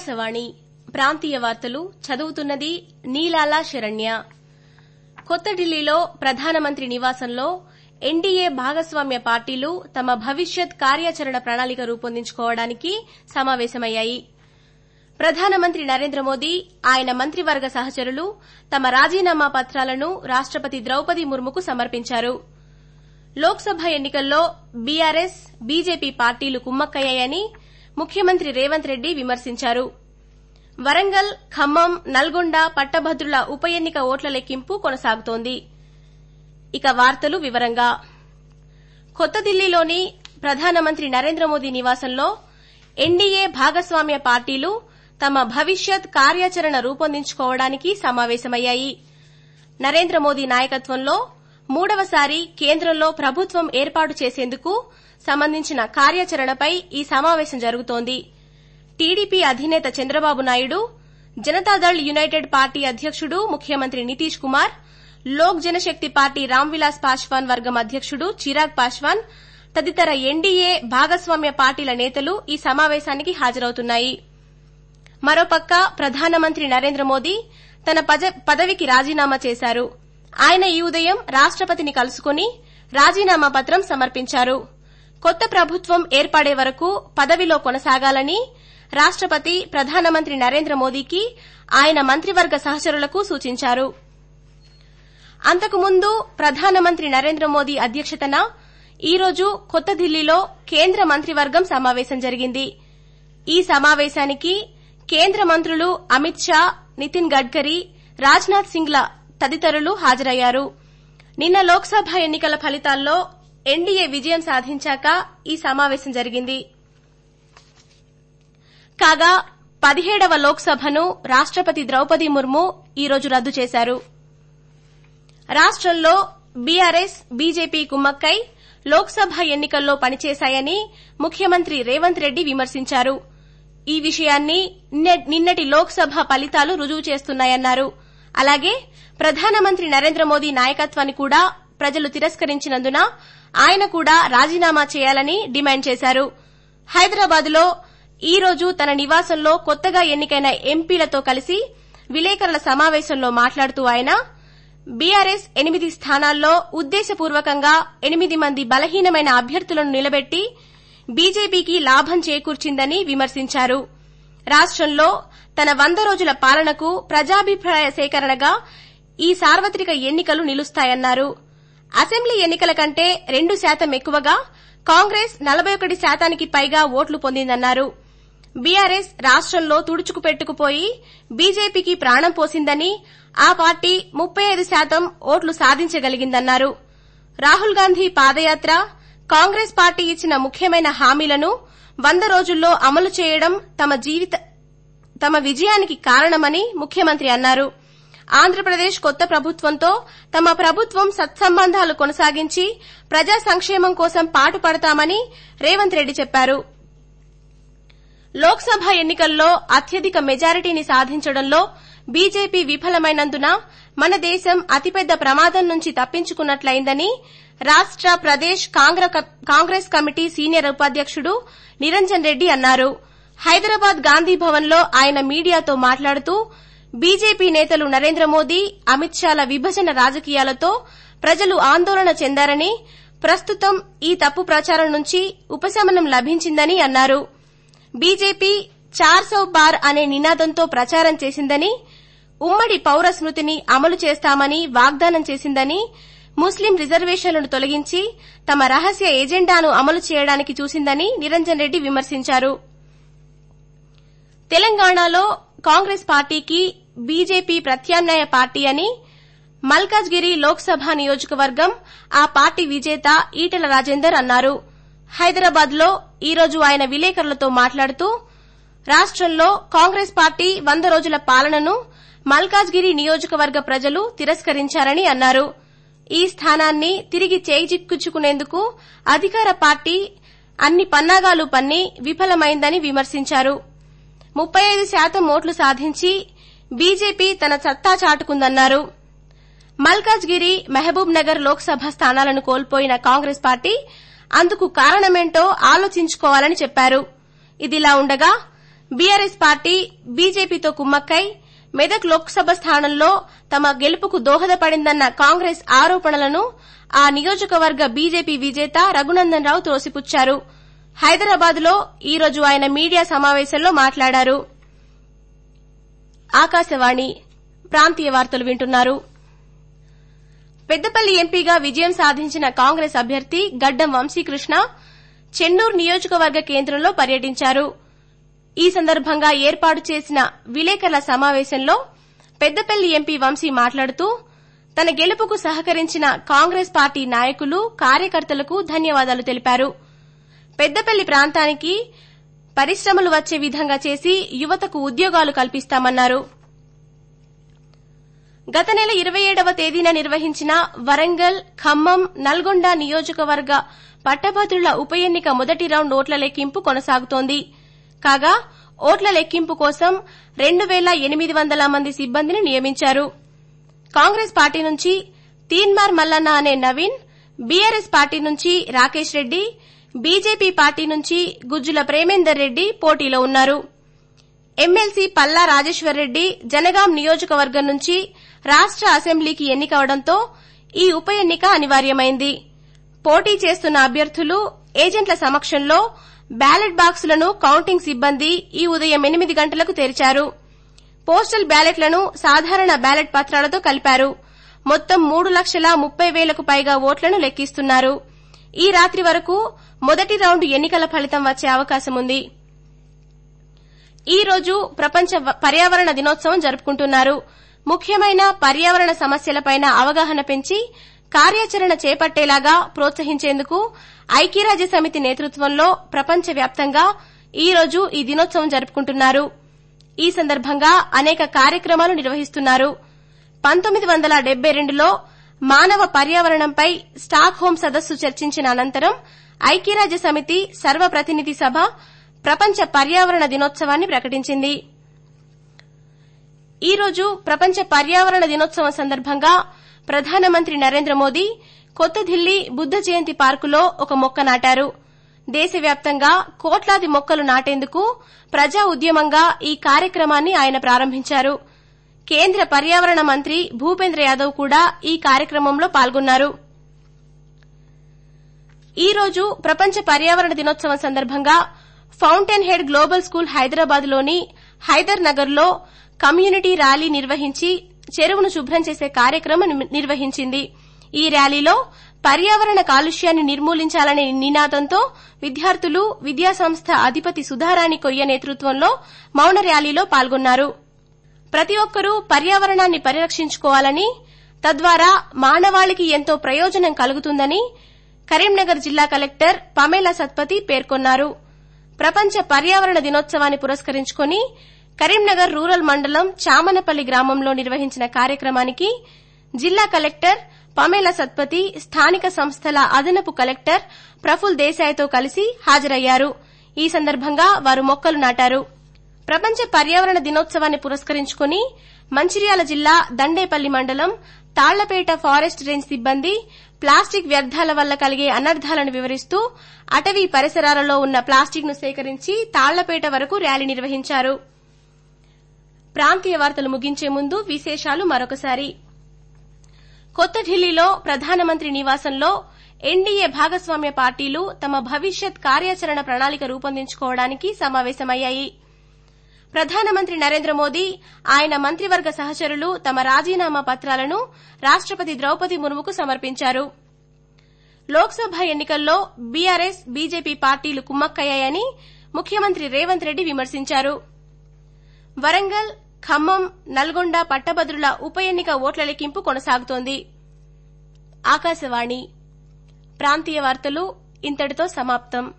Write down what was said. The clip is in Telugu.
ఆకాశవాణి ప్రాంతీయ వార్తలు చదువుతున్నది నీలాల శరణ్య కొత్త ఢిల్లీలో ప్రధానమంత్రి నివాసంలో ఎన్డీఏ భాగస్వామ్య పార్టీలు తమ భవిష్యత్ కార్యాచరణ ప్రణాళిక రూపొందించుకోవడానికి సమావేశమయ్యాయి ప్రధానమంత్రి నరేంద్ర మోదీ ఆయన మంత్రివర్గ సహచరులు తమ రాజీనామా పత్రాలను రాష్టపతి ద్రౌపది ముర్ముకు సమర్పించారు లోక్సభ ఎన్నికల్లో బీఆర్ఎస్ బీజేపీ పార్టీలు కుమ్మక్కయ్యాయని ముఖ్యమంత్రి రేవంత్ రెడ్డి విమర్శించారు వరంగల్ ఖమ్మం నల్గొండ పట్టభద్రుల ఉప ఎన్నిక ఓట్ల లెక్కింపు కొనసాగుతోంది ఇక వార్తలు వివరంగా కొత్త ఢిల్లీలోని ప్రధానమంత్రి నరేంద్ర మోదీ నివాసంలో ఎన్డీఏ భాగస్వామ్య పార్టీలు తమ భవిష్యత్ కార్యాచరణ రూపొందించుకోవడానికి సమావేశమయ్యాయి నరేంద్ర మోదీ నాయకత్వంలో మూడవసారి కేంద్రంలో ప్రభుత్వం ఏర్పాటు చేసేందుకు సంబంధించిన కార్యాచరణపై ఈ సమావేశం జరుగుతోంది టీడీపీ అధినేత చంద్రబాబు నాయుడు జనతాదళ్ యునైటెడ్ పార్టీ అధ్యకుడు ముఖ్యమంత్రి నితీష్ కుమార్ లోక్ జనశక్తి పార్టీ రామ్ విలాస్ పాశ్వాన్ వర్గం అధ్యకుడు చిరాగ్ పాశ్వాన్ తదితర ఎన్డీఏ భాగస్వామ్య పార్టీల నేతలు ఈ సమావేశానికి హాజరవుతున్నాయి మరోపక్క ప్రధానమంత్రి నరేంద్ర మోదీ తన పదవికి రాజీనామా చేశారు ఆయన ఈ ఉదయం రాష్టపతిని కలుసుకుని రాజీనామా పత్రం సమర్పించారు కొత్త ప్రభుత్వం ఏర్పడే వరకు పదవిలో కొనసాగాలని రాష్టపతి ప్రధానమంత్రి నరేంద్ర మోదీకి ఆయన మంత్రివర్గ సహచరులకు సూచించారు అంతకుముందు ప్రధానమంత్రి నరేంద్ర మోదీ అధ్యక్షతన ఈ రోజు కొత్త ఢిల్లీలో కేంద్ర మంత్రివర్గం సమావేశం జరిగింది ఈ సమావేశానికి కేంద్ర మంత్రులు అమిత్ షా నితిన్ గడ్కరీ రాజ్నాథ్ సింగ్ల తదితరులు హాజరయ్యారు నిన్న లోక్సభ ఎన్నికల ఫలితాల్లో ఎన్డీఏ విజయం సాధించాక ఈ సమావేశం జరిగింది కాగా పదిహేడవ లోక్సభను రాష్టపతి ద్రౌపది ముర్ము ఈ రోజు రద్దు చేశారు రాష్టంలో బీఆర్ఎస్ బీజేపీ కుమ్మక్కై లోక్సభ ఎన్నికల్లో పనిచేశాయని ముఖ్యమంత్రి రేవంత్ రెడ్డి విమర్శించారు ఈ విషయాన్ని నిన్నటి లోక్సభ ఫలితాలు రుజువు చేస్తున్నాయన్నారు అలాగే ప్రధానమంత్రి నరేంద్ర మోదీ నాయకత్వాన్ని కూడా ప్రజలు తిరస్కరించినందున ఆయన కూడా రాజీనామా చేయాలని డిమాండ్ చేశారు హైదరాబాద్ లో ఈ రోజు తన నివాసంలో కొత్తగా ఎన్నికైన ఎంపీలతో కలిసి విలేకరుల సమావేశంలో మాట్లాడుతూ ఆయన బీఆర్ఎస్ ఎనిమిది స్థానాల్లో ఉద్దేశపూర్వకంగా ఎనిమిది మంది బలహీనమైన అభ్యర్థులను నిలబెట్టి బీజేపీకి లాభం చేకూర్చిందని విమర్శించారు రాష్టంలో తన వంద రోజుల పాలనకు ప్రజాభిప్రాయ సేకరణగా ఈ సార్వత్రిక ఎన్నికలు నిలుస్తాయన్నారు అసెంబ్లీ ఎన్నికల కంటే రెండు శాతం ఎక్కువగా కాంగ్రెస్ నలబై ఒకటి శాతానికి పైగా ఓట్లు పొందిందన్నారు బీఆర్ఎస్ రాష్టంలో తుడుచుకుపెట్టుకుపోయి బీజేపీకి ప్రాణం పోసిందని ఆ పార్టీ ముప్పై ఐదు శాతం ఓట్లు సాధించగలిగిందన్నారు రాహుల్ గాంధీ పాదయాత్ర కాంగ్రెస్ పార్టీ ఇచ్చిన ముఖ్యమైన హామీలను వంద రోజుల్లో అమలు చేయడం తమ విజయానికి కారణమని ముఖ్యమంత్రి అన్నారు ఆంధ్రప్రదేశ్ కొత్త ప్రభుత్వంతో తమ ప్రభుత్వం సత్సంబంధాలు కొనసాగించి ప్రజా సంక్షేమం కోసం పాటుపడతామని రేవంత్ రెడ్డి చెప్పారు లోక్సభ ఎన్నికల్లో అత్యధిక మెజారిటీని సాధించడంలో బీజేపీ విఫలమైనందున మన దేశం అతిపెద్ద ప్రమాదం నుంచి తప్పించుకున్నట్లయిందని రాష్ట ప్రదేశ్ కాంగ్రెస్ కమిటీ సీనియర్ ఉపాధ్యకుడు నిరంజన్ రెడ్డి అన్నారు హైదరాబాద్ గాంధీభవన్ లో ఆయన మీడియాతో మాట్లాడుతూ బీజేపీ నేతలు నరేంద్ర మోదీ అమిత్ షాల విభజన రాజకీయాలతో ప్రజలు ఆందోళన చెందారని ప్రస్తుతం ఈ తప్పు ప్రచారం నుంచి ఉపశమనం లభించిందని అన్నారు బీజేపీ చార్ సౌ పార్ అనే నినాదంతో ప్రచారం చేసిందని ఉమ్మడి పౌర స్మృతిని అమలు చేస్తామని వాగ్దానం చేసిందని ముస్లిం రిజర్వేషన్లను తొలగించి తమ రహస్య ఎజెండాను అమలు చేయడానికి చూసిందని నిరంజన్ రెడ్డి విమర్శించారు తెలంగాణలో కాంగ్రెస్ పార్టీకి బీజేపీ ప్రత్యామ్నాయ పార్టీ అని మల్కాజ్గిరి లోక్సభ నియోజకవర్గం ఆ పార్టీ విజేత ఈటెల రాజేందర్ అన్నారు హైదరాబాద్ లో ఈ రోజు ఆయన విలేకరులతో మాట్లాడుతూ రాష్టంలో కాంగ్రెస్ పార్టీ వంద రోజుల పాలనను మల్కాజ్గిరి నియోజకవర్గ ప్రజలు తిరస్కరించారని అన్నారు ఈ స్థానాన్ని తిరిగి చేజిక్కించుకునేందుకు అధికార పార్టీ అన్ని పన్నాగాలు పన్ని విఫలమైందని విమర్శించారు ముప్పై ఐదు శాతం ఓట్లు సాధించి బీజేపీ తన సత్తా చాటుకుందన్నారు మల్కాజ్గిరి మహబూబ్ నగర్ లోక్సభ స్థానాలను కోల్పోయిన కాంగ్రెస్ పార్టీ అందుకు కారణమేంటో ఆలోచించుకోవాలని చెప్పారు ఇదిలా ఉండగా బీఆర్ఎస్ పార్టీ బీజేపీతో కుమ్మక్కై మెదక్ లోక్సభ స్థానంలో తమ గెలుపుకు దోహదపడిందన్న కాంగ్రెస్ ఆరోపణలను ఆ నియోజకవర్గ బీజేపీ విజేత రఘునందన్ రావు త్రోసిపుచ్చారు హైదరాబాద్ లో ఈ రోజు ఆయన మీడియా సమావేశంలో మాట్లాడారు ఆకాశవాణి ప్రాంతీయ వార్తలు వింటున్నారు పెద్దపల్లి ఎంపీగా విజయం సాధించిన కాంగ్రెస్ అభ్యర్థి గడ్డం వంశీకృష్ణ చెన్నూరు నియోజకవర్గ కేంద్రంలో పర్యటించారు ఈ సందర్భంగా ఏర్పాటు చేసిన విలేకరుల సమావేశంలో పెద్దపల్లి ఎంపీ వంశీ మాట్లాడుతూ తన గెలుపుకు సహకరించిన కాంగ్రెస్ పార్టీ నాయకులు కార్యకర్తలకు ధన్యవాదాలు తెలిపారు పెద్దపల్లి ప్రాంతానికి పరిశ్రమలు వచ్చే విధంగా చేసి యువతకు ఉద్యోగాలు కల్పిస్తామన్నారు గత నెల ఇరవై ఏడవ తేదీన నిర్వహించిన వరంగల్ ఖమ్మం నల్గొండ నియోజకవర్గ పట్టభద్రుల ఉప ఎన్నిక మొదటి రౌండ్ ఓట్ల లెక్కింపు కొనసాగుతోంది కాగా ఓట్ల లెక్కింపు కోసం రెండు పేల ఎనిమిది వందల మంది సిబ్బందిని నియమించారు కాంగ్రెస్ పార్టీ నుంచి తీన్మార్ మల్లన్న అనే నవీన్ బీఆర్ఎస్ పార్టీ నుంచి రాకేష్ రెడ్డి బీజేపీ పార్టీ నుంచి గుజ్జుల ప్రేమేందర్ రెడ్డి పోటీలో ఉన్నారు ఎమ్మెల్సీ పల్లా రాజేశ్వరరెడ్డి జనగాం నియోజకవర్గం నుంచి రాష్ట అసెంబ్లీకి ఎన్నికవడంతో ఈ ఉప ఎన్నిక అనివార్యమైంది పోటీ చేస్తున్న అభ్యర్థులు ఏజెంట్ల సమక్షంలో బ్యాలెట్ బాక్సులను కౌంటింగ్ సిబ్బంది ఈ ఉదయం ఎనిమిది గంటలకు తెరిచారు పోస్టల్ బ్యాలెట్లను సాధారణ బ్యాలెట్ పత్రాలతో కలిపారు మొత్తం మూడు లక్షల ముప్పై వేలకు పైగా ఓట్లను లెక్కిస్తున్నారు ఈ రాత్రి వరకు మొదటి రౌండ్ ఎన్నికల ఫలితం వచ్చే అవకాశం ఉంది ఈ రోజు ప్రపంచ పర్యావరణ దినోత్సవం జరుపుకుంటున్నారు ముఖ్యమైన పర్యావరణ సమస్యలపైన అవగాహన పెంచి కార్యాచరణ చేపట్టేలాగా ప్రోత్సహించేందుకు ఐక్యరాజ్య సమితి నేతృత్వంలో ప్రపంచవ్యాప్తంగా ఈ రోజు ఈ దినోత్సవం జరుపుకుంటున్నారు ఈ సందర్భంగా అనేక కార్యక్రమాలు నిర్వహిస్తున్నారు పంతొమ్మిది వందల డెబ్బై రెండులో మానవ పర్యావరణంపై స్టాక్ హోం సదస్సు చర్చించిన అనంతరం ఐక్యరాజ్య సమితి సర్వప్రతినిధి సభ ప్రపంచ పర్యావరణ దినోత్సవాన్ని ప్రకటించింది ఈ రోజు ప్రపంచ పర్యావరణ దినోత్సవం సందర్భంగా ప్రధానమంత్రి నరేంద్ర మోదీ కొత్త ఢిల్లీ బుద్ద జయంతి పార్కులో ఒక మొక్క నాటారు దేశవ్యాప్తంగా కోట్లాది మొక్కలు నాటేందుకు ప్రజా ఉద్యమంగా ఈ కార్యక్రమాన్ని ఆయన ప్రారంభించారు కేంద్ర పర్యావరణ మంత్రి భూపేంద్ర యాదవ్ కూడా ఈ కార్యక్రమంలో పాల్గొన్నారు ఈ రోజు ప్రపంచ పర్యావరణ దినోత్సవం సందర్భంగా fountain head global school Hyderabad లోని హైదర్ నగర్ లో కమ్యూనిటీ ర్యాలీ నిర్వహించి చెరువును శుభ్రం చేసే కార్యక్రమం నిర్వహించింది ఈ ర్యాలీలో పర్యావరణ కాలుష్యాన్ని నిర్మూలించాలనే నినాదంతో విద్యార్థులు విద్యాసంస్థ అధిపతి సుధారాణి కొయ్య నేతృత్వంలో మౌన ర్యాలీలో పాల్గొన్నారు ప్రతి ఒక్కరూ పర్యావరణాన్ని పరిరక్షించుకోవాలని తద్వారా మానవాళికి ఎంతో ప్రయోజనం కలుగుతుందని కరీంనగర్ జిల్లా కలెక్టర్ పమేలా సత్పతి పేర్కొన్నారు ప్రపంచ పర్యావరణ దినోత్సవాన్ని పురస్కరించుకుని కరీంనగర్ రూరల్ మండలం చామనపల్లి గ్రామంలో నిర్వహించిన కార్యక్రమానికి జిల్లా కలెక్టర్ పమేలా సత్పతి స్థానిక సంస్థల అదనపు కలెక్టర్ ప్రఫుల్ దేశాయ్తో కలిసి హాజరయ్యారు ఈ సందర్భంగా వారు మొక్కలు నాటారు ప్రపంచ పర్యావరణ దినోత్సవాన్ని పురస్కరించుకుని మంచిర్యాల జిల్లా దండేపల్లి మండలం తాళ్లపేట ఫారెస్ట్ రేంజ్ సిబ్బంది ప్లాస్టిక్ వ్యర్థాల వల్ల కలిగే అనర్థాలను వివరిస్తూ అటవీ పరిసరాలలో ఉన్న ప్లాస్టిక్ ను సేకరించి తాళ్లపేట వరకు ర్యాలీ నిర్వహించారు ప్రాంతీయ వార్తలు ముగించే ముందు విశేషాలు మరొకసారి కొత్త ఢిల్లీలో ప్రధానమంత్రి నివాసంలో ఎన్డీఏ భాగస్వామ్య పార్టీలు తమ భవిష్యత్ కార్యాచరణ ప్రణాళిక రూపొందించుకోవడానికి సమావేశమయ్యాయి ప్రధానమంత్రి నరేంద్ర మోదీ ఆయన మంత్రివర్గ సహచరులు తమ రాజీనామా పత్రాలను రాష్టపతి ద్రౌపది ముర్ముకు సమర్పించారు లోక్సభ ఎన్నికల్లో బీఆర్ఎస్ బీజేపీ పార్టీలు కుమ్మక్కయ్యాయని ముఖ్యమంత్రి రేవంత్ రెడ్డి విమర్శించారు వరంగల్ ఖమ్మం నల్గొండ పట్టభద్రుల ఉప ఎన్నిక ఓట్ల లెక్కింపు కొనసాగుతోంది ఆకాశవాణి ప్రాంతీయ వార్తలు ఇంతటితో సమాప్తం